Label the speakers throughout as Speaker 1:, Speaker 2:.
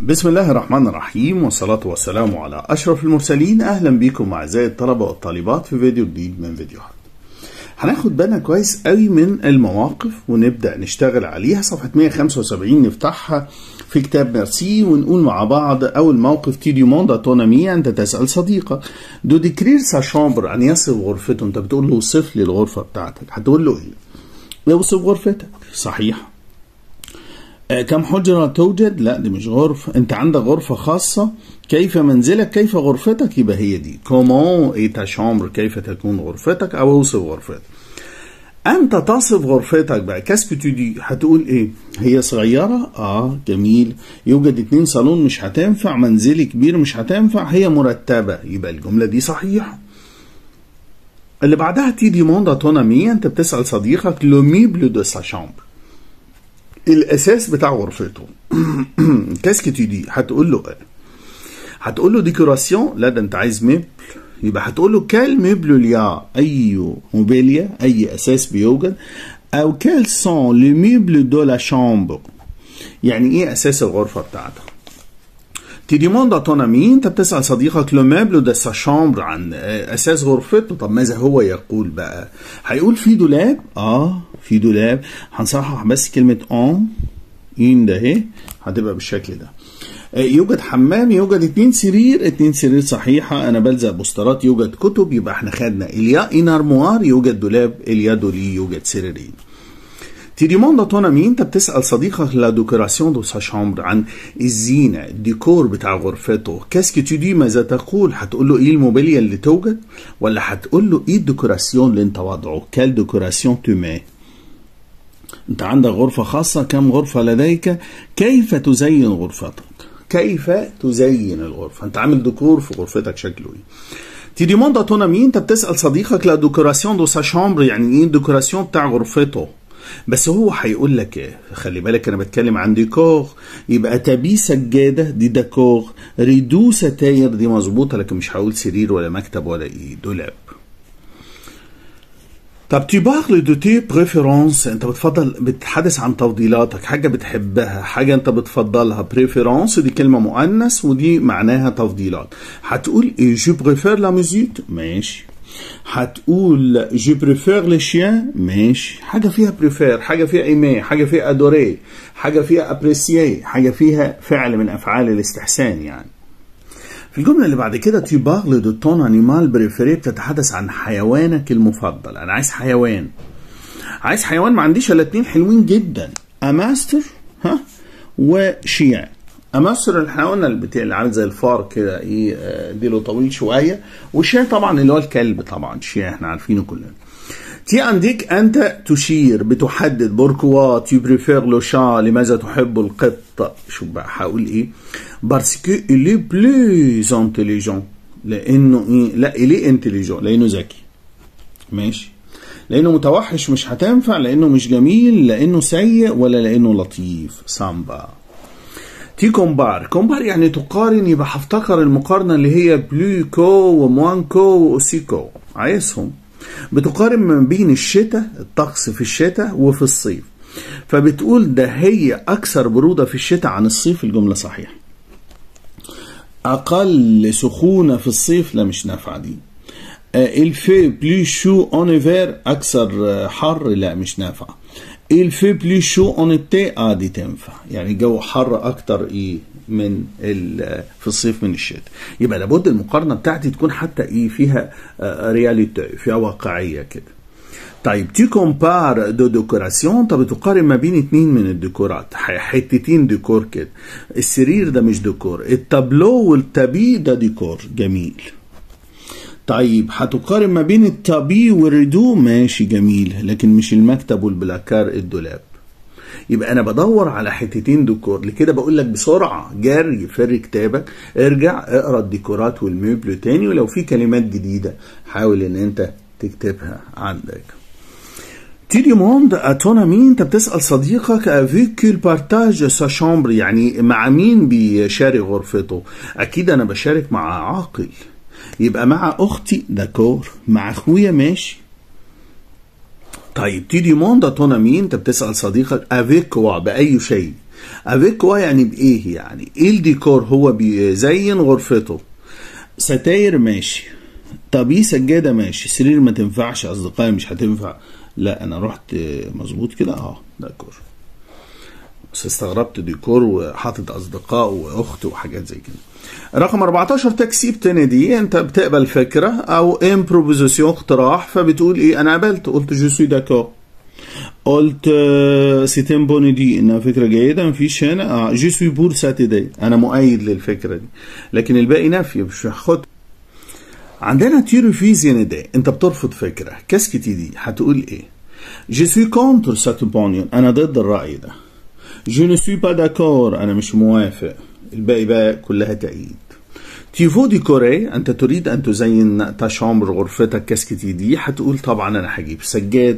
Speaker 1: بسم الله الرحمن الرحيم والصلاة والسلام على أشرف المرسلين أهلا بكم أعزائي الطلبة والطالبات في فيديو جديد من فيديوهات هناخد بالنا كويس قوي من المواقف ونبدأ نشتغل عليها صفحة 175 نفتحها في كتاب ميرسي ونقول مع بعض أول موقف تي دي موند أتونامي أنت تسأل صديقك دو ديكرير سا شامبر أن يصف غرفته أنت بتقول له وصف لي الغرفة بتاعتك هتقول له إيه؟ يوصف غرفتك صحيح آه، كم حجرة توجد؟ لا دي مش غرفة، أنت عندك غرفة خاصة، كيف منزلك؟ كيف غرفتك؟ يبقى هي دي. كومون اي تا شامبر كيف تكون غرفتك أو اوصف غرفتك. أنت تصف غرفتك بقى كاسكو تو دي هتقول إيه؟ هي صغيرة؟ آه جميل، يوجد اتنين صالون مش هتنفع، منزلي كبير مش هتنفع، هي مرتبة، يبقى الجملة دي صحيحة. اللي بعدها تي دي موند أتونامي أنت بتسأل صديقك لو ميبل دو سا شامبر. الاساس بتاع غرفته كاسكي تو دي هتقول له ايه هتقول له ديكوراسيون لا ده انت عايز ميبل يبقى هتقول له كال ميبل ليا اي موبيليا اي اساس بيوجد او كال سون لي ميبل دو لا شامبر يعني ايه اساس الغرفه بتاعتك تي ديموند ا تون امي انت بتسال صديقك لو ميبل دو سا شامبر عن اساس غرفته طب ماذا هو يقول بقى هيقول في دولاب اه في دولاب هنصحح بس كلمه اون ان ده اهي هتبقى بالشكل ده يوجد حمام يوجد اتنين سرير اتنين سرير صحيحة انا بلزق بوسترات يوجد كتب يبقى احنا خدنا اليا ان ارموار يوجد دولاب اليا دولي يوجد سريرين تي ديموند تونا مين انت بتسال صديقك لا ديكوراسيون دو سا شامبر عن الزينه الديكور بتاع غرفته كاسكي تو دي ماذا تقول هتقول له ايه الموبيليا اللي توجد ولا هتقول له ايه الديكوراسيون اللي انت وضعه كال ديكوراسيون تو مي انت عندك غرفه خاصه كم غرفه لديك كيف تزين غرفتك كيف تزين الغرفه انت عامل ديكور في غرفتك شكله ايه تي ديموند تونا مين انت بتسال صديقك لا ديكوراسيون دو سا شامبر يعني ايه الديكوراسيون بتاع غرفته بس هو هيقول لك ايه خلي بالك انا بتكلم عن ديكور يبقى تبي سجاده دي ديكور ريدو ستاير دي مظبوطه لكن مش هقول سرير ولا مكتب ولا ايه دولاب طب tu parles de tes préférences انت بتفضل بتتحدث عن تفضيلاتك حاجه بتحبها حاجه انت بتفضلها بريفيرونس دي كلمه مؤنث ودي معناها تفضيلات هتقول ايه جو بريفير لا ميوزيك ماشي هتقول جو بريفير لي شيان ماشي حاجه فيها بريفير حاجه فيها ايمي حاجه فيها ادوري حاجه فيها ابريسيي حاجه فيها فعل من افعال الاستحسان يعني في الجملة اللي بعد كده tu parles de ton animal préféré بتتحدث عن حيوانك المفضل أنا عايز حيوان عايز حيوان ما عنديش إلا اتنين حلوين جدا أماستر ها وشيان أماستر الحيوان اللي بتاع اللي عامل زي الفار كده إيه آه، ديله طويل شوية وشيان طبعا اللي هو الكلب طبعا شيان إحنا عارفينه كلنا تي عندك أنت تشير بتحدد بوركوا تي بريفير لو شا لماذا تحب القط شوف بقى هقول إيه باسكو إلي بلوز انتليجون لأنه إيه لا إلي انتليجون لأنه ذكي ماشي لأنه متوحش مش هتنفع لأنه مش جميل لأنه سيء ولا لأنه لطيف سامبا تي كومبار كومبار يعني تقارن يبقى هفتكر المقارنة اللي هي بلو كو وموان كو وأوسي كو عايزهم بتقارن ما بين الشتاء الطقس في الشتاء وفي الصيف فبتقول ده هي أكثر برودة في الشتاء عن الصيف الجملة صحيحة أقل سخونة في الصيف لا مش نافعة دي الفي بلو شو اون ايفير أكثر آه، حر لا مش نافعة الفي بلو شو اون التي اه دي تنفع يعني الجو حر أكتر إيه من ال- في الصيف من الشتاء يبقى لابد المقارنة بتاعتي تكون حتى إيه فيها رياليتي فيها واقعية كده طيب تي كومبار دو ديكوراسيون طب تقارن ما بين اتنين من الديكورات ح- حتتين ديكور كده السرير ده مش ديكور التابلو والتابي ده ديكور جميل طيب هتقارن ما بين التابي والريدو ماشي جميل لكن مش المكتب والبلاكار الدولاب يبقى انا بدور على حتتين ديكور لكده بقول لك بسرعه جري فري كتابك ارجع اقرا الديكورات والميبل تاني ولو في كلمات جديده حاول ان انت تكتبها عندك تي ديموند اتونا مين انت بتسال صديقك افيك البارتاج سا شامبر يعني مع مين بيشارك غرفته اكيد انا بشارك مع عاقل يبقى مع اختي داكور مع اخويا ماشي طيب تي ديموند اتونا مين انت بتسال صديقك افيك كوا باي شيء افيك كوا يعني بايه يعني ايه الديكور هو بيزين غرفته ستاير ماشي طب ايه سجاده ماشي سرير ما تنفعش اصدقائي مش هتنفع لا انا رحت مظبوط كده اه ديكور بس استغربت ديكور وحاطط اصدقاء واخت وحاجات زي كده رقم 14 تكسيب تندي انت بتقبل فكره او امبروفيزاسيون اقتراح فبتقول ايه انا قبلت قلت جو سوي داكور قلت سيتين بوني دي انها فكره جيده مفيش هنا اه جو سوي بور ساتيدي انا مؤيد للفكره دي لكن الباقي نفي مش هاخد عندنا تيروفيزيان دي انت بترفض فكره كاسكتي دي هتقول ايه جو سوي كونتر سات بونيون انا ضد الراي ده جو نو سوي با داكور انا مش موافق الباقي بقى كلها تأييد تيفو ديكوري انت تريد ان تزين تشامبر غرفتك كاسكتي دي هتقول طبعا انا هجيب سجاده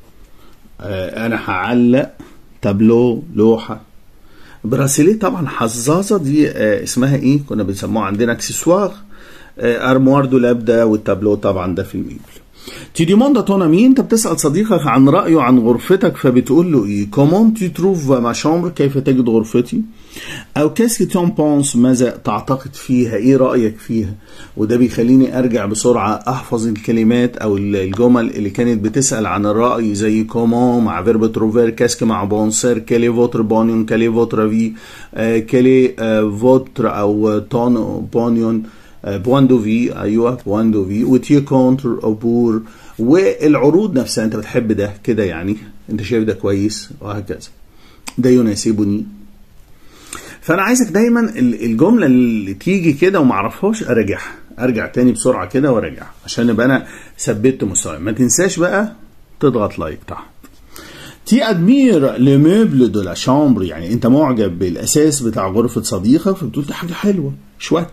Speaker 1: آه انا هعلق تابلو لوحه براسيليه طبعا حظاظه دي آه اسمها ايه كنا بنسموها عندنا اكسسوار آه ارموار دولاب ده والتابلو طبعا ده في الميبل تي ديموند تون امي انت بتسال صديقك عن رايه عن غرفتك فبتقول له ايه كومون تي تروف ما شامبر كيف تجد غرفتي او كاسكي تون بونس ماذا تعتقد فيها ايه رايك فيها وده بيخليني ارجع بسرعه احفظ الكلمات او الجمل اللي كانت بتسال عن الراي زي كومون مع فيرب تروفير كاسك مع بونسير كالي فوتر بونيون كالي فوتر في آه كالي آه فوتر او تون بونيون بوان دو في ايوه بوان دو في وتي كونتر او بور والعروض نفسها انت بتحب ده كده يعني انت شايف ده كويس وهكذا ده يناسبني فانا عايزك دايما الجمله اللي تيجي كده وما اعرفهاش اراجعها ارجع تاني بسرعه كده وارجع عشان ابقى انا ثبت مستواي ما تنساش بقى تضغط لايك تحت تي ادمير لو ميبل دو لا شامبر يعني انت معجب بالاساس بتاع غرفه صديقك فبتقول دي حاجه حلوه شوت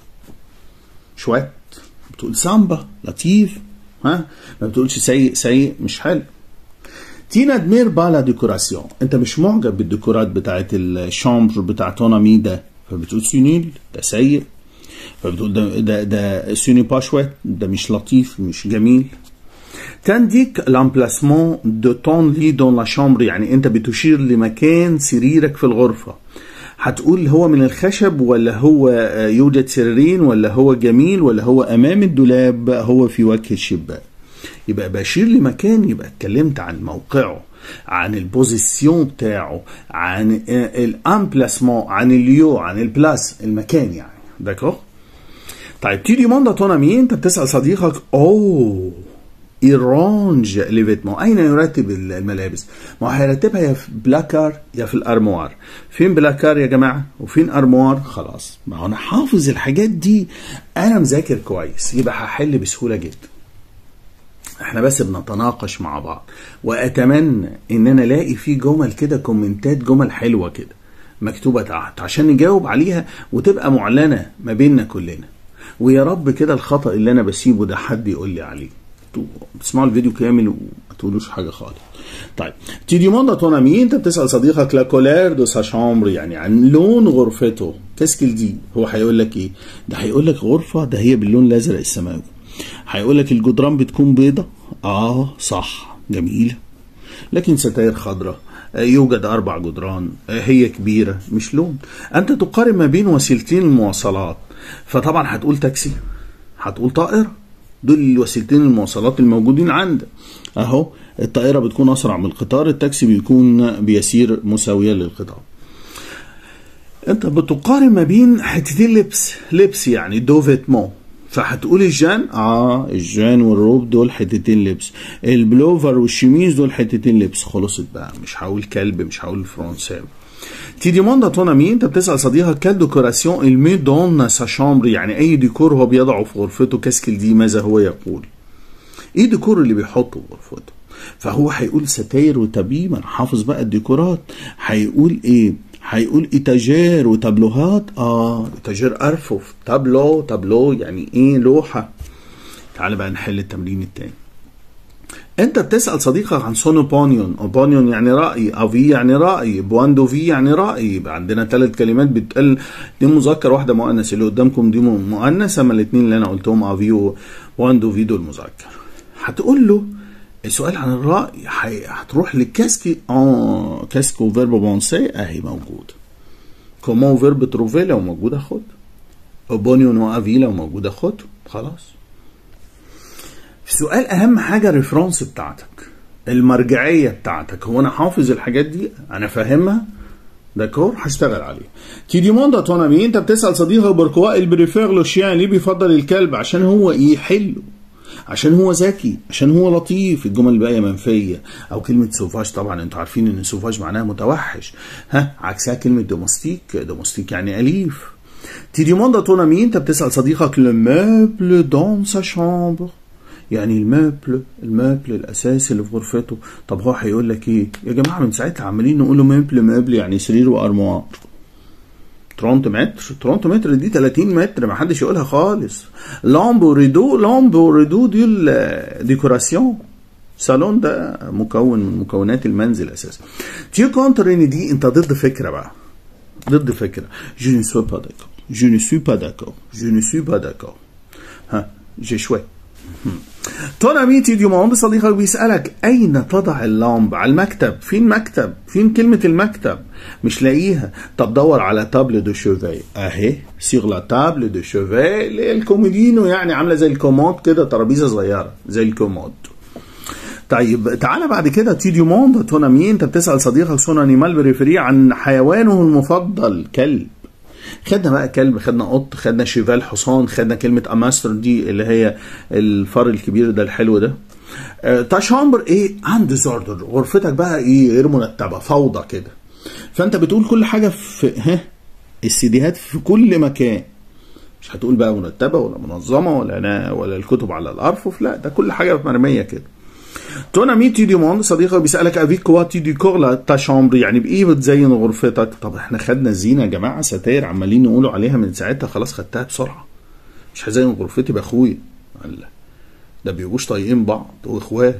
Speaker 1: شوت بتقول سامبا لطيف ها ما بتقولش سيء سيء مش حلو تينا ادمير بالا ديكوراسيون انت مش معجب بالديكورات بتاعت الشامبر بتاع تونامي ده فبتقول سينيل ده سيء فبتقول ده ده ده سيني با شويت ده مش لطيف مش جميل تنديك لامبلاسمون دو تون لي دون لا شامبر يعني انت بتشير لمكان سريرك في الغرفه هتقول هو من الخشب ولا هو يوجد سريرين ولا هو جميل ولا هو امام الدولاب هو في وجه الشباك يبقى بشير لمكان يبقى اتكلمت عن موقعه عن البوزيسيون بتاعه عن الامبلاسمون عن اليو عن البلاس المكان يعني داكور طيب تي ديموند تون امي انت بتسال صديقك اوه يرانج لي فيتمون اين يرتب الملابس ما هو هيرتبها يا في بلاكار يا في الارموار فين بلاكار يا جماعه وفين ارموار خلاص ما هو انا حافظ الحاجات دي انا مذاكر كويس يبقى هحل بسهوله جدا احنا بس بنتناقش مع بعض واتمنى ان انا الاقي في جمل كده كومنتات جمل حلوه كده مكتوبه تحت عشان نجاوب عليها وتبقى معلنه ما بيننا كلنا ويا رب كده الخطا اللي انا بسيبه ده حد يقول لي عليه تسمعوا الفيديو كامل وما تقولوش حاجه خالص طيب تي ديموند تون امي انت بتسال صديقك لا كولير دو سا شامبر يعني عن لون غرفته كاسكيل دي هو هيقول لك ايه ده هيقول لك غرفه ده هي باللون الازرق السماوي هيقول لك الجدران بتكون بيضة اه صح جميلة لكن ستاير خضراء يوجد أربع جدران هي كبيرة مش لون أنت تقارن ما بين وسيلتين المواصلات فطبعا هتقول تاكسي هتقول طائرة دول الوسيلتين المواصلات الموجودين عندك أهو الطائرة بتكون أسرع من القطار التاكسي بيكون بيسير مساوية للقطار أنت بتقارن ما بين حتتين لبس لبس يعني دو فيتمون فهتقول الجان اه الجان والروب دول حتتين لبس البلوفر والشميز دول حتتين لبس خلصت بقى مش هقول كلب مش هقول فرنساوي تي ديموند تون امي انت بتسال صديقك كال ديكوراسيون المي دون سا شامبر يعني اي ديكور هو بيضعه في غرفته كاسكل دي ماذا هو يقول ايه الديكور اللي بيحطه في غرفته فهو هيقول ستاير وتبييم انا حافظ بقى الديكورات هيقول ايه هيقول ايتاجير وتابلوهات اه ايتاجير ارفف تابلو تابلو يعني ايه لوحه تعال بقى نحل التمرين التاني انت بتسال صديقك عن سون اوبونيون اوبونيون يعني راي افي يعني راي بواندو في يعني راي يبقى عندنا ثلاث كلمات بتقل دي مذكر واحده مؤنث اللي قدامكم دي مؤنث اما الاثنين اللي انا قلتهم افي وبواندو في دول مذكر هتقول له السؤال عن الرأي حي- هتروح لكاسكي اه كاسكو فيرب بونسي اهي موجودة كومون فيرب تروفي لو موجودة خد اوبونيو نو افي لو موجودة خد خلاص السؤال اهم حاجة الريفرنس بتاعتك المرجعية بتاعتك هو انا حافظ الحاجات دي انا فاهمها داكور هشتغل عليه تي ديموند ا ton ami انت بتسال صديقك بوركوا البريفير لو شيان ليه بيفضل الكلب عشان هو ايه حلو عشان هو ذكي عشان هو لطيف الجمل الباقيه منفيه او كلمه سوفاج طبعا انتوا عارفين ان سوفاج معناها متوحش ها عكسها كلمه دوموستيك دوموستيك يعني اليف تي ديموند ا ton ami انت بتسال صديقك لو مeuble دون سا chambre يعني المبل المبل الاساسي اللي في غرفته طب هو هيقول لك ايه يا جماعه من ساعتها عمالين نقول مبل مبل يعني سرير وارموار 30 متر 30 متر دي 30 متر ما حدش يقولها خالص لامبو ريدو لامبو ريدو دي الديكوراسيون صالون ده مكون من مكونات المنزل اساسا تيو كونتر ان دي انت ضد فكره بقى ضد فكره je ne suis pas d'accord je ne suis pas d'accord je ne suis pas d'accord ها j'ai شوي تون امي تي ديوموند صديقك بيسألك أين تضع اللامب على المكتب فين مكتب فين كلمة المكتب مش لاقيها طب دور على تابل دو شوفي أهي سيغ لا تابل دو شوفي اللي هي الكومودينو يعني عاملة زي الكومود كده ترابيزة صغيرة زي الكومود طيب تعالى بعد كده تي ديوموند تون امي انت بتسأل صديقك سون انيمال بريفري عن حيوانه المفضل كلب خدنا بقى كلب خدنا قط خدنا شيفال حصان خدنا كلمة أماستر دي اللي هي الفار الكبير ده الحلو ده آه، تا شامبر ايه عند ديزوردر غرفتك بقى ايه غير مرتبة فوضى كده فانت بتقول كل حاجة في ها السيديهات في كل مكان مش هتقول بقى مرتبة ولا منظمة ولا أنا ولا الكتب على الأرفف لا ده كل حاجة مرمية كده تون امي تي ديموند صديقك بيسالك افيك كوا تي ديكور لا تا شامبر يعني بايه بتزين غرفتك طب احنا خدنا الزينه يا جماعه ستاير عمالين نقولوا عليها من ساعتها خلاص خدتها بسرعه مش هزين غرفتي باخويا الله ده بيبقوش طايقين بعض واخوات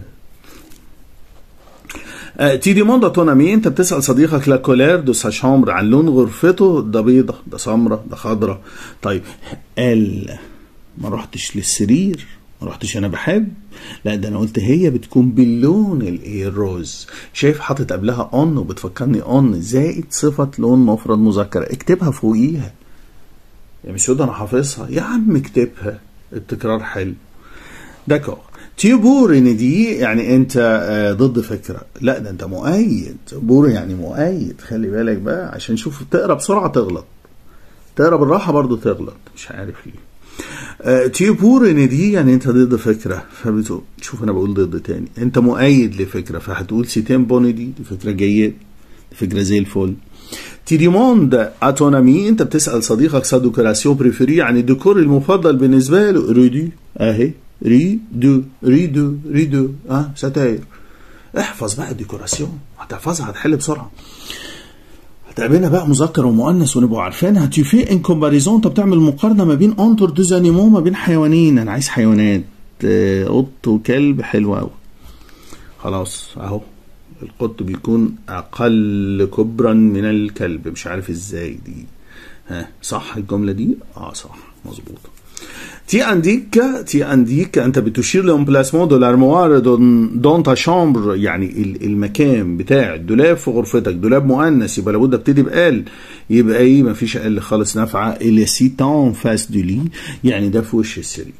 Speaker 1: آه، تي ديموند تون امي انت بتسال صديقك لا كولير دو سا شامبر عن لون غرفته ده بيضه ده سمره ده خضره طيب قال ما رحتش للسرير ما رحتش انا بحب لا ده انا قلت هي بتكون باللون الايه الروز شايف حاطط قبلها اون وبتفكرني اون زائد صفه لون مفرد مذكر اكتبها فوقيها يا مش ده انا حافظها يا عم اكتبها التكرار حلو داكور تيبور ان دي يعني انت آه، ضد فكره لا ده انت مؤيد بور يعني مؤيد خلي بالك بقى عشان شوف تقرا بسرعه تغلط تقرا بالراحه برضو تغلط مش عارف ليه آه، تيبور ان دي يعني انت ضد فكره فبتقول شوف انا بقول ضد تاني انت مؤيد لفكره فهتقول سيتين بوني دي دي فكره جيد دي فكره زي الفل تي ديموند اتونامي انت بتسال صديقك سا ديكوراسيون بريفيري عن الديكور المفضل بالنسبه له ريدو اهي ريدو ريدو ريدو اه ستاير احفظ بقى الديكوراسيون هتحفظها هتحل بسرعه هتقابلنا بقى مذكر ومؤنث ونبقوا عارفينها tu fais ان كومباريزون انت بتعمل مقارنه ما بين انتر دو زانيمو ما بين حيوانين انا عايز حيوانات آه، قط وكلب حلو قوي خلاص اهو القط بيكون اقل كبرا من الكلب مش عارف ازاي دي ها صح الجمله دي اه صح مظبوطه تي انديك تي انديك انت بتشير لامبلاسمون دو لارموار دون دون تا شامبر يعني ال- المكان بتاع الدولاب في غرفتك دولاب مؤنث يبقى لابد ابتدي بقال يبقى ايه مفيش اقل خالص نافعه اللي سيتان فاس دو لي يعني ده في وش السرير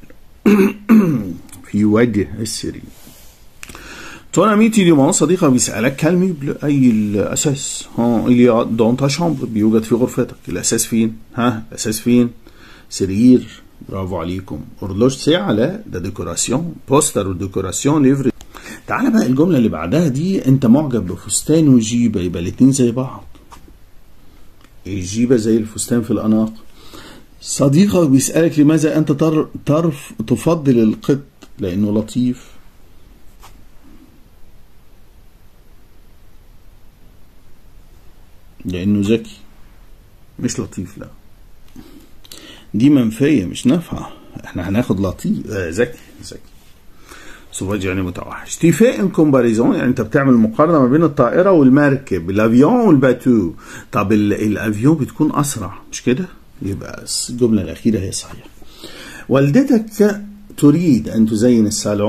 Speaker 1: في وجه السرير ton ami tu demandes صديقك بيسألك كلمة أي الأساس ها اللي دون تا شامبر بيوجد في غرفتك الأساس فين ها الأساس فين سرير برافو عليكم أورلوج ساعة لا ده ديكوراسيون بوستر وديكوراسيون ليفر تعالى بقى الجملة اللي بعدها دي أنت معجب بفستان وجيبة يبقى الاتنين زي بعض الجيبة زي الفستان في الأناق صديقك بيسألك لماذا أنت تر ترف تفضل القط لأنه لطيف لأنه ذكي مش لطيف لا دي منفية مش نافعة احنا هناخد لطيف آه، ذكي ذكي سوفاج يعني متوحش تيفي ان كومباريزون يعني انت بتعمل مقارنه ما بين الطائره والمركب الافيون والباتو طب ال- الافيون بتكون اسرع مش كده يبقى الجمله الاخيره هي صحيحه والدتك تريد ان تزين الصالون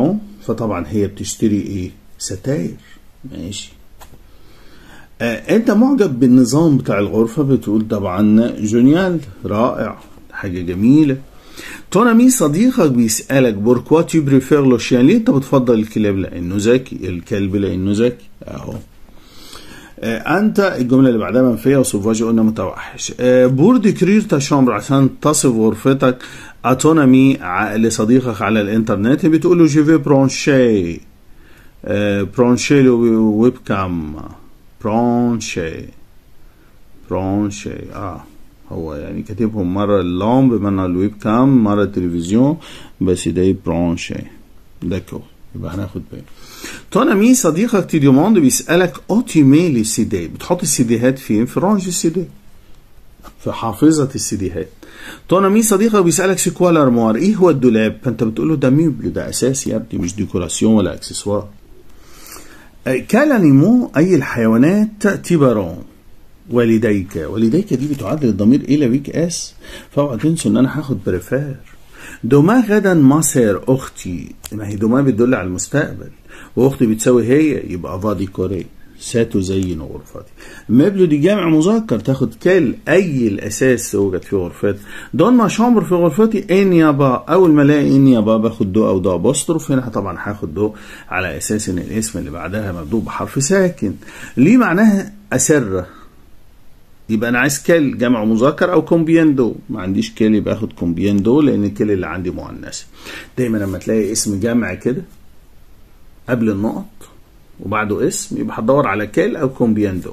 Speaker 1: فطبعا هي بتشتري ايه ستاير ماشي آه انت معجب بالنظام بتاع الغرفة بتقول طبعا جونيال رائع حاجة جميلة تونامي صديقك بيسألك بوركوا tu بريفير لو شيان ليه انت بتفضل الكلاب لانه ذكي الكلب لانه ذكي اهو آه انت الجمله اللي بعدها منفيه وسوفاجي قلنا متوحش آه بور ديكرير تا شامبر عشان تصف غرفتك اتونامي لصديقك على الانترنت بتقول له جي في برونشي آه برونشي له ويب كام برونشي برونشي اه هو يعني كاتبهم مرة اللامب مرة الويب كام مرة التلفزيون بس ده برونشي داكو يبقى هناخد بالنا ton ami صديقك تي دوموند بيسألك اوتيمي لي سي دي بتحط السيديهات فين في رانج السي دي في حافظة السيديهات ton ami صديقك بيسألك سي كوا لارموار ايه هو الدولاب فانت بتقول له ده ميبل ده اساس يا ابني مش ديكوراسيون ولا اكسسوار كالانيمو اي الحيوانات تيبارون والديك والديك دي بتعادل الضمير الى بيك اس فاوعى تنسوا ان انا هاخد بريفير دوما غدا مصر اختي ما هي دوما بتدل على المستقبل واختي بتساوي هي يبقى فادي كوري ستزين غرفتي مبلو دي جامع مذكر تاخد كال اي الاساس توجد في غرفتي دون ما شامبر في غرفتي ان يابا اول ما الاقي ان يابا باخد دو او دو ابوستروف هنا طبعا هاخد دو على اساس ان الاسم اللي بعدها مبدوء بحرف ساكن ليه معناها اسره يبقى انا عايز كال جمع مذكر او كومبياندو ما عنديش كال يبقى اخد كومبياندو لان الكال اللي عندي مؤنثه دايما لما تلاقي اسم جمع كده قبل النقط وبعده اسم يبقى هتدور على كال او كومبياندو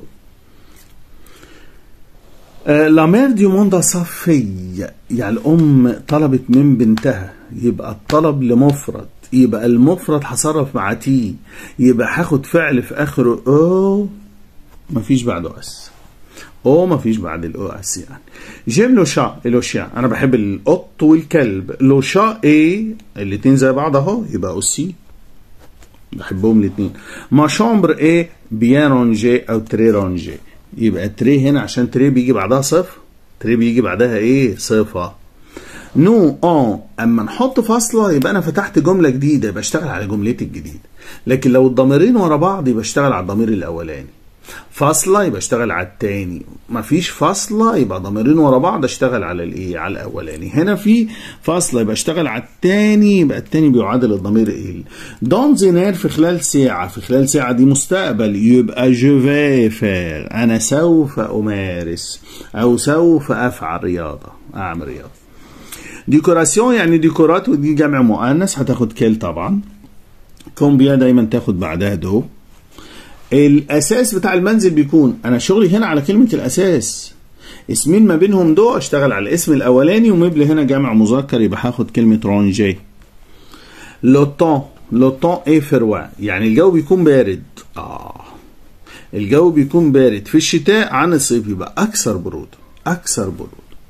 Speaker 1: لا مير دي موندا صفي يعني الام طلبت من بنتها يبقى الطلب لمفرد يبقى المفرد هصرف مع تي يبقى هاخد فعل في اخره او مفيش بعده اس او ما فيش بعد الاو اس يعني جيم لو شا لو شا انا بحب القط والكلب لو شا ايه الاتنين زي بعض اهو يبقى اوسي بحبهم الاتنين ما شامبر ايه بيان رونجي او تري رونجي يبقى تري هنا عشان تري بيجي بعدها صفر تري بيجي بعدها ايه صفة نو اون اما نحط فاصلة يبقى انا فتحت جملة جديدة بشتغل على جملتي الجديدة لكن لو الضميرين ورا بعض يبقى اشتغل على الضمير الاولاني فاصلة يبقى اشتغل على التاني مفيش فاصلة يبقى ضميرين ورا بعض اشتغل على الايه على الاولاني هنا في فاصلة يبقى اشتغل على التاني يبقى التاني بيعادل الضمير ايه دون زينير في خلال ساعة في خلال ساعة دي مستقبل يبقى جو في فير انا سوف امارس او سوف افعل رياضة اعمل رياضة ديكوراسيون يعني ديكورات ودي جمع مؤنث هتاخد كيل طبعا كومبيا دايما تاخد بعدها دو الاساس بتاع المنزل بيكون انا شغلي هنا على كلمه الاساس اسمين ما بينهم دو اشتغل على الاسم الاولاني ومبل هنا جمع مذكر يبقى هاخد كلمه رونجي لو طون لو طون اي فروا يعني الجو بيكون بارد اه الجو بيكون بارد في الشتاء عن الصيف يبقى اكثر برود اكثر برود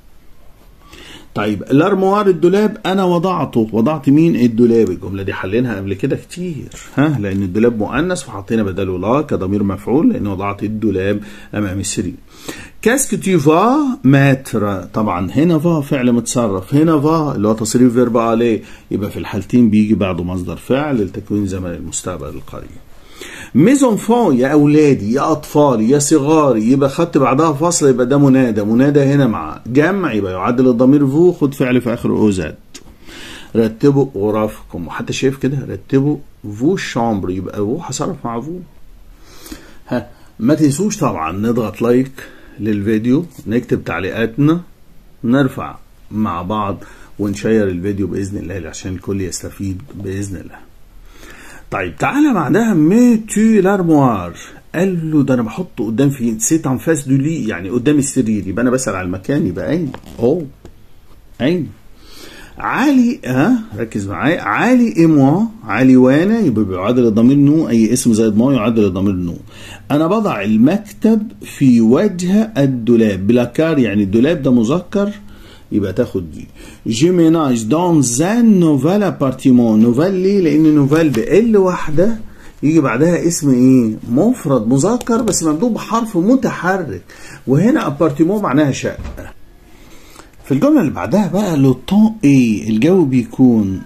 Speaker 1: طيب الارموار الدولاب انا وضعته وضعت مين الدولاب الجمله دي حليناها قبل كده كتير ها لان الدولاب مؤنث وحطينا بداله لا كضمير مفعول لان وضعت الدولاب امام السرير كاسك tu vas ماتر طبعا هنا فا فعل متصرف هنا فا اللي هو تصريف فيرب عليه يبقى في الحالتين بيجي بعده مصدر فعل لتكوين زمن المستقبل القريب ميزون فون يا اولادي يا اطفالي يا صغاري يبقى خدت بعدها فصل يبقى ده منادى منادى هنا مع جمع يبقى يعدل الضمير فو خد فعل في اخر او زاد رتبوا غرفكم وحتى شايف كده رتبوا فو شامبر يبقى فو هصرف مع فو ها ما تنسوش طبعا نضغط لايك للفيديو نكتب تعليقاتنا نرفع مع بعض ونشير الفيديو باذن الله عشان الكل يستفيد باذن الله طيب تعالى بعدها ميتو لارموار قال له ده انا بحطه قدام في سيت ان فاس دو لي يعني قدام السرير يبقى انا بسال على المكان يبقى عين اوه عين علي ها ركز معايا علي اي موا علي وانا يبقى بيعادل الضمير نو اي اسم زائد ما يعادل الضمير نو انا بضع المكتب في وجه الدولاب بلاكار يعني الدولاب ده مذكر يبقى تاخد دي جيميناج دون زان نوفال ابارتيمون نوفال ليه لان نوفال بال واحده يجي بعدها اسم ايه مفرد مذكر بس ممدود بحرف متحرك وهنا ابارتيمون معناها شقه في الجمله اللي بعدها بقى لو طون ايه الجو بيكون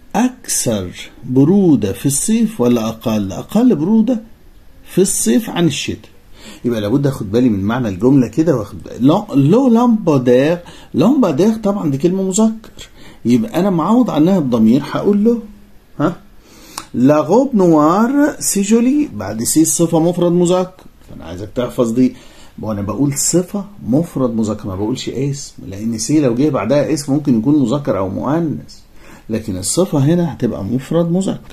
Speaker 1: أكثر برودة في الصيف ولا أقل أقل برودة في الصيف عن الشتاء يبقى لابد اخد بالي من معنى الجمله كده واخد لو لامبادير لامبادير طبعا دي كلمه مذكر يبقى انا معوض عنها بضمير هقول له ها لا غوب نوار سي جولي بعد سي صفه مفرد مذكر فانا عايزك تحفظ دي وانا بقول صفه مفرد مذكر ما بقولش اسم لان سي لو جه بعدها اسم ممكن يكون مذكر او مؤنث لكن الصفه هنا هتبقى مفرد مذكر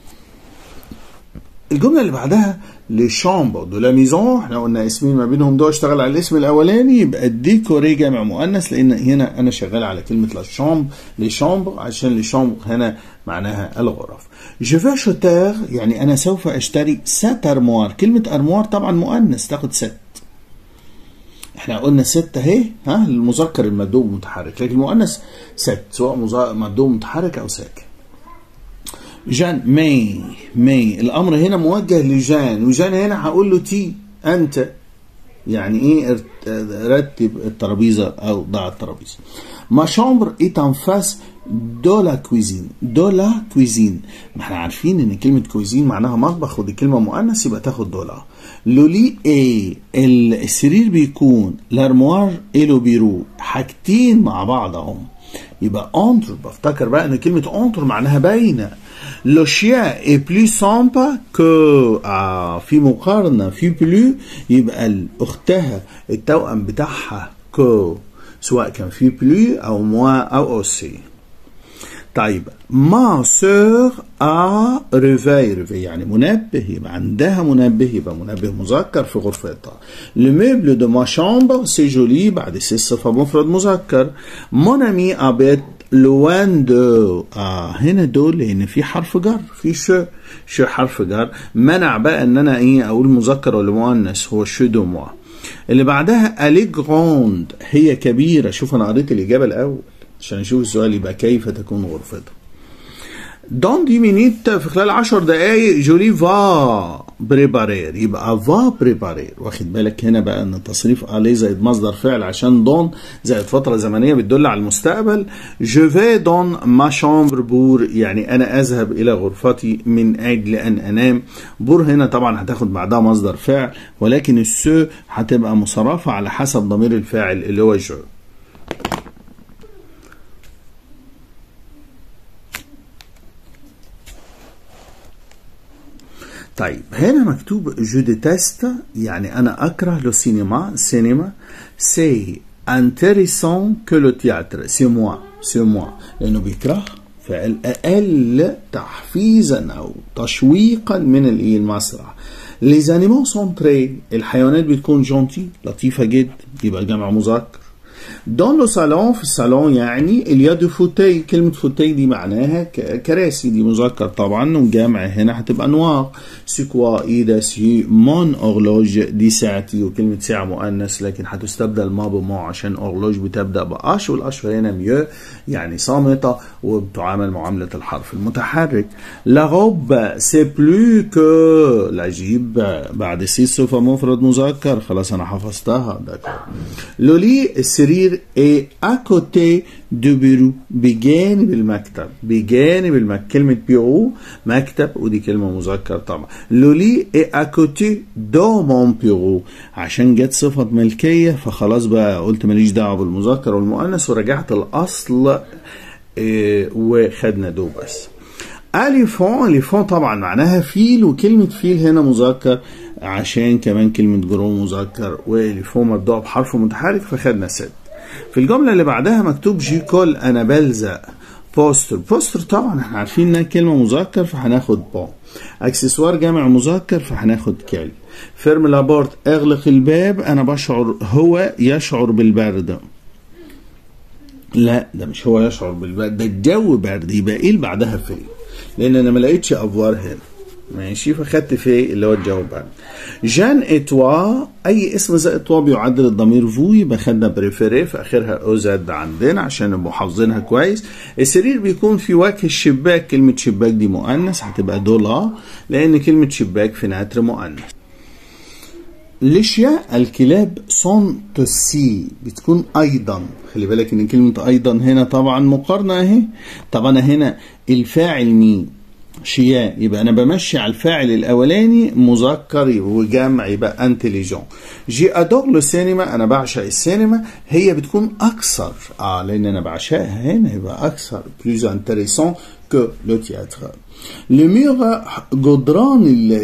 Speaker 1: الجملة اللي بعدها لي شامبر دو لا ميزون احنا قلنا اسمين ما بينهم دول اشتغل على الاسم الاولاني يبقى ديكوري جامع مؤنث لان هنا انا شغال على كلمة لا شامبر لي شامبر عشان لي شامبر هنا معناها الغرف جو في شوتير يعني انا سوف اشتري سات ارموار كلمة ارموار طبعا مؤنث تاخد ست احنا قلنا ست اهي ها المذكر المندوب متحرك لكن المؤنث ست سواء مندوب متحرك او ساكن جان مي مي الامر هنا موجه لجان وجان هنا هقول له تي انت يعني ايه رتب الترابيزه او ضع الترابيزه ما شامبر ايت ان فاس دو لا كويزين دو لا كويزين ما احنا عارفين ان كلمه كويزين معناها مطبخ ودي كلمه مؤنث يبقى تاخد دولا لولي ايه السرير بيكون لارموار اي لو بيرو حاجتين مع بعض اهم يبقى انتر بفتكر بقى ان كلمه انتر معناها باينه لو شيا اي بلو سامبا كو آه في مقارنه في بلو يبقى اختها التوأم بتاعها كو سواء كان في بلو او موا او اوسي طيب ما سور ا ريفاي ريفاي يعني منبه يبقى عندها منبه يبقى منبه مذكر في غرفتها لو ميبل دو ما شامبر سي جولي بعد سي صفه مفرد مذكر مون امي ابيت لوان دو اه هنا دول لان في حرف جر في شو شو حرف جر منع بقى ان انا ايه اقول مذكر ولا مؤنث هو شو دو موا اللي بعدها الي جراند هي كبيره شوف انا قريت الاجابه الاول عشان نشوف السؤال يبقى كيف تكون غرفتها دون دي مينيت في خلال 10 دقايق جولي فا بريبارير يبقى فا بريبارير واخد بالك هنا بقى ان تصريف الي زائد مصدر فعل عشان دون زائد فتره زمنيه بتدل على المستقبل جو في دون ما شامبر بور يعني انا اذهب الى غرفتي من اجل ان انام بور هنا طبعا هتاخد بعدها مصدر فعل ولكن السو هتبقى مصرفه على حسب ضمير الفاعل اللي هو جو طيب هنا مكتوب جو ديتست يعني انا اكره لو سينما سينما سي انتريسون كو لو تياتر سي موا سي موا لانه بيكره فعل اقل تحفيزا او تشويقا من الايه المسرح لي زانيمون سون تري الحيوانات بتكون جونتي لطيفه جدا يبقى جمع مذكر دون لو صالون في الصالون يعني اليا دو فوتي كلمة فوتي دي معناها كراسي دي مذكر طبعا والجامع هنا هتبقى نوار سي كوا ايدا سي مون اورلوج دي ساعتي وكلمة ساعة مؤنث لكن هتستبدل ما بما عشان اورلوج بتبدأ باش والاش هنا ميو يعني صامتة وبتعامل معاملة الحرف المتحرك لا روب سي بلو كو لا جيب بعد سي صفة مفرد مذكر خلاص انا حفظتها ده لولي السرير ايه اكوتي دو بيرو بجانب المكتب بجانب المكتب كلمة بيرو مكتب ودي كلمة مذكر طبعا لولي ايه اكوتي دو مون بيرو عشان جت صفة ملكية فخلاص بقى قلت ماليش دعوة بالمذكر والمؤنث ورجعت الاصل إيه وخدنا دو بس اليفون اليفون طبعا معناها فيل وكلمة فيل هنا مذكر عشان كمان كلمة جرو مذكر واليفون مبدوع بحرف متحرك فخدنا ست في الجملة اللي بعدها مكتوب جيكول أنا بلزق بوستر بوستر طبعا احنا عارفين انها كلمة مذكر فهناخد بون اكسسوار جمع مذكر فهناخد كال فيرم لابورت اغلق الباب انا بشعر هو يشعر بالبرد لا ده مش هو يشعر بالبرد ده الجو برد يبقى ايه اللي بعدها فين لان انا ما لقيتش افوار هنا ماشي فخدت في اللي هو الجواب بعد جان اتوا اي اسم زائد اتوا بيعدل الضمير فو يبقى خدنا بريفيري في اخرها او زد عندنا عشان نبقوا حافظينها كويس السرير بيكون في وجه الشباك كلمه شباك دي مؤنث هتبقى دولا لان كلمه شباك في نتر مؤنث ليشيا الكلاب سون توسي بتكون ايضا خلي بالك ان كلمه ايضا هنا طبعا مقارنه اهي طبعا هنا الفاعل مين شيا يبقى انا بمشي على الفاعل الاولاني مذكر وجمع يبقى انتليجون جي ادور لو سينما انا بعشق السينما هي بتكون اكثر اه لان انا بعشقها هنا يبقى اكثر بلوز انتريسون كو لو تياتر لو ميغ جدران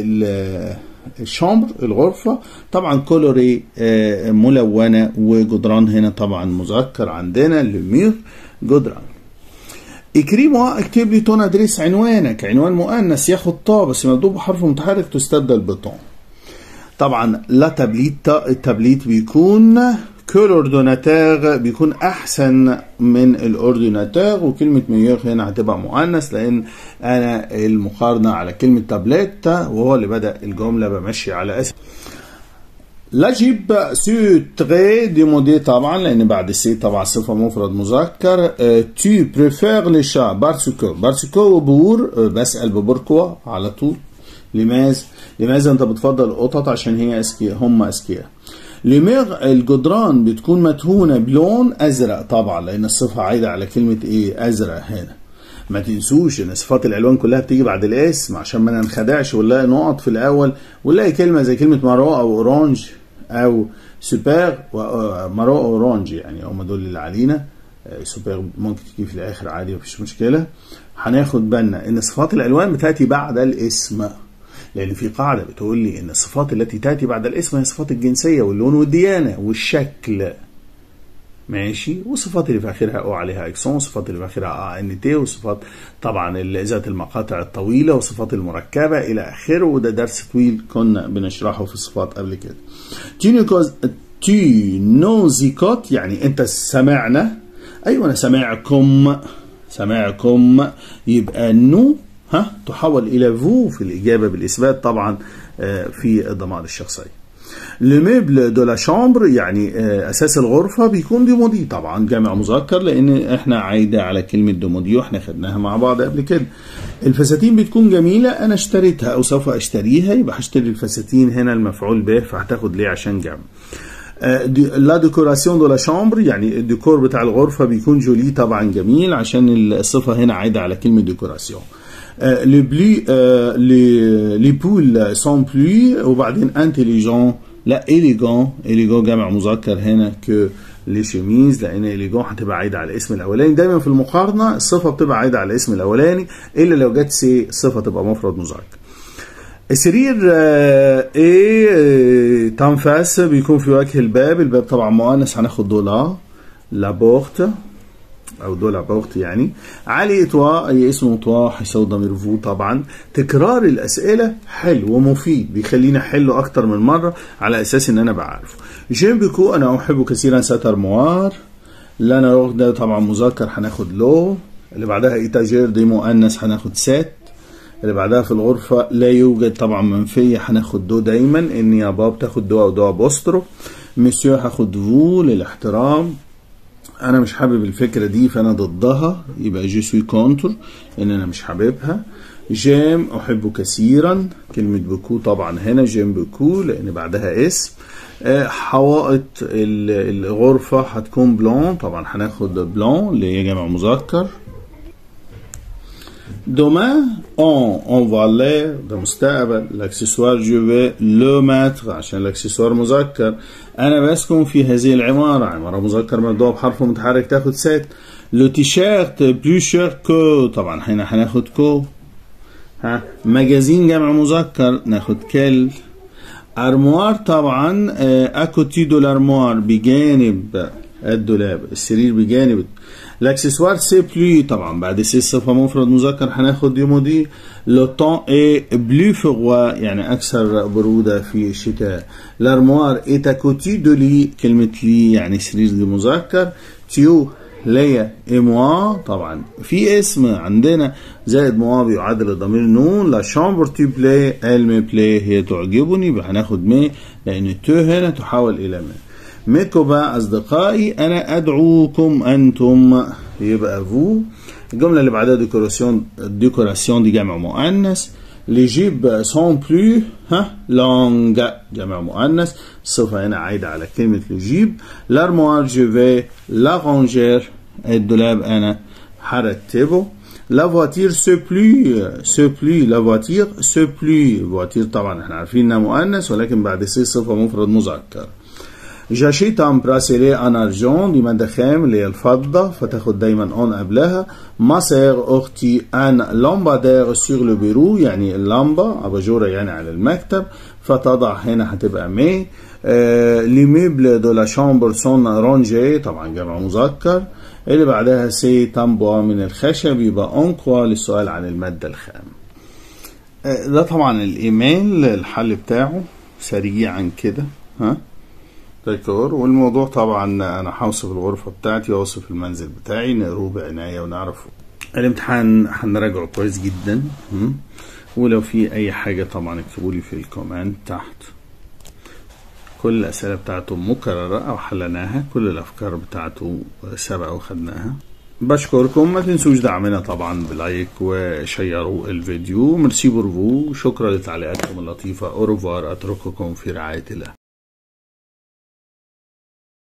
Speaker 1: الشامبر الغرفة طبعا كولوري آه ملونة وجدران هنا طبعا مذكر عندنا لميغ جدران اكري موا اكتب لي تون ادريس عنوانك عنوان مؤنث ياخد طا بس مكتوب بحرف متحرك تستبدل بطون طبعا لا تابليت التابليت بيكون كوردوناتير بيكون احسن من الاورديناتير وكلمه ميور هنا هتبقى مؤنث لان انا المقارنه على كلمه تابلت وهو اللي بدا الجمله بمشي على اسم لا جيب سو تري ديمودي طبعا لان بعد سي طبعا صفه مفرد مذكر تو بريفير لي شا بارسكو بارسكو وبور بسال ببوركوا على طول لماذا لماذا انت بتفضل القطط عشان هي اذكياء هم اذكياء لميغ الجدران بتكون مدهونه بلون ازرق طبعا لان الصفه عايده على كلمه ايه ازرق هنا ما تنسوش ان صفات الالوان كلها بتيجي بعد الاسم عشان ما ننخدعش ونلاقي نقط في الاول ونلاقي كلمه زي كلمه مارو او اورانج او سوبر مارو او اورانج يعني هم دول اللي علينا سوبر ممكن تيجي في الاخر عادي مفيش مشكله هناخد بالنا ان صفات الالوان بتاتي بعد الاسم لان في قاعده بتقول لي ان الصفات التي تاتي بعد الاسم هي صفات الجنسيه واللون والديانه والشكل ماشي والصفات اللي في اخرها او عليها اكسون والصفات اللي في اخرها ان تي وصفات طبعا ذات المقاطع الطويله والصفات المركبه الى اخره وده درس طويل كنا بنشرحه في الصفات قبل كده تينيكوز تينوزيكوت يعني انت سمعنا ايوه انا سامعكم سامعكم يبقى نو ها تحول الى فو في الاجابه بالاثبات طبعا في الضمائر الشخصيه لو ميبل دو لا شامبر يعني اساس الغرفه بيكون ديمودي طبعا جمع مذكر لان احنا عايده على كلمه ديمودي واحنا خدناها مع بعض قبل كده الفساتين بتكون جميله انا اشتريتها او سوف اشتريها يبقى هشتري الفساتين هنا المفعول به فهتاخد ليه عشان جمع لا ديكوراسيون دو لا شامبر يعني الديكور بتاع الغرفه بيكون جولي طبعا جميل عشان الصفه هنا عايده على كلمه ديكوراسيون لي بلي لي لي بول سون بلي وبعدين انتليجون لا اليجون اليجون جمع مذكر هنا ك لي شيميز لان اليجون هتبقى عايده على الاسم الاولاني دايما في المقارنه الصفه بتبقى عايده على الاسم الاولاني الا لو جت سي الصفه تبقى مفرد مذكر السرير ايه تنفاس بيكون في وجه الباب الباب طبعا مؤنث هناخد دولا لا بورت او دولا بورت يعني علي توا اي اسم توا هيساوي ضمير فو طبعا تكرار الاسئله حلو ومفيد بيخليني احله اكتر من مره على اساس ان انا بعرفه جيم بيكو انا احب كثيرا ساتر موار لا انا ده طبعا مذكر هناخد لو اللي بعدها ايتاجير دي مؤنث هناخد سات اللي بعدها في الغرفة لا يوجد طبعا منفية هناخد دو دايما ان يا باب تاخد دو او دو ابوسترو مسيو هاخد فو للاحترام انا مش حابب الفكرة دي فانا ضدها يبقى جي سوي كونتر ان انا مش حاببها جيم احبه كثيرا كلمة بكو طبعا هنا جيم بكو لان بعدها اسم حوائط الغرفة هتكون بلون طبعا هناخد بلون اللي هي جمع مذكر Demain, on, on va aller ده مستقبل l'accessoire je vais le mettre عشان الاكسسوار مذكر انا بسكن في هذه العمارة عمارة مذكر مبدوء بحرف متحرك تاخد سات لو تيشيرت بلو شير كو طبعا هنا هناخد كو ها مجازين جمع مذكر ناخد كل ارموار طبعا اكوتي دو الارموار بجانب الدولاب السرير بجانب الاكسسوار سي بلو طبعا بعد سي صفه مفرد مذكر هناخد يومودي لو طون اي بلو فغوا يعني اكثر بروده في الشتاء لارموار اي تاكوتي دو لي كلمه لي يعني سرير مذكر تيو ليا اي موا طبعا في اسم عندنا زائد موا بيعادل الضمير نون لا شامبر تي بلاي ال مي بلاي هي تعجبني يبقى هناخد مي لان تو هنا تحول الى مي ميكو بقى أصدقائي أنا أدعوكم أنتم يبقى فو الجملة اللي بعدها ديكوراسيون ديكوراسيون دي جمع مؤنث les jupes sont plus ها longues جمع مؤنث الصفة هنا عايدة على كلمة الجيب l'armoire je vais l'arranger الدولاب أنا هرتبه la voiture se plie se plie la voiture se plie voiture طبعا احنا عارفين انها مؤنث ولكن بعد سي صفة مفرد مذكر جاشيت ان براسيلي ان ارجون دي مادة خام اللي هي الفضة فتاخد دايما اون قبلها ما سير اختي ان لامبادير سور لو بيرو يعني اللمبة اباجورة يعني على المكتب فتضع هنا هتبقى مي آه لي ميبل دو لا شامبر سون رونجي طبعا جمع مذكر اللي بعدها سي تامبوا من الخشب يبقى اونكوا للسؤال عن المادة الخام آه ده طبعا الايميل الحل بتاعه سريعا كده ها ديكور والموضوع طبعا انا هوصف الغرفة بتاعتي واوصف المنزل بتاعي نقروه بعناية ونعرفه الامتحان هنراجعه كويس جدا ولو في اي حاجة طبعا اكتبوا لي في الكومنت تحت كل الأسئلة بتاعته مكررة أو حلناها كل الأفكار بتاعته سبق وخدناها بشكركم ما تنسوش دعمنا طبعا بلايك وشيروا الفيديو ميرسي بورفو شكرا لتعليقاتكم اللطيفة أوروفار أترككم في رعاية الله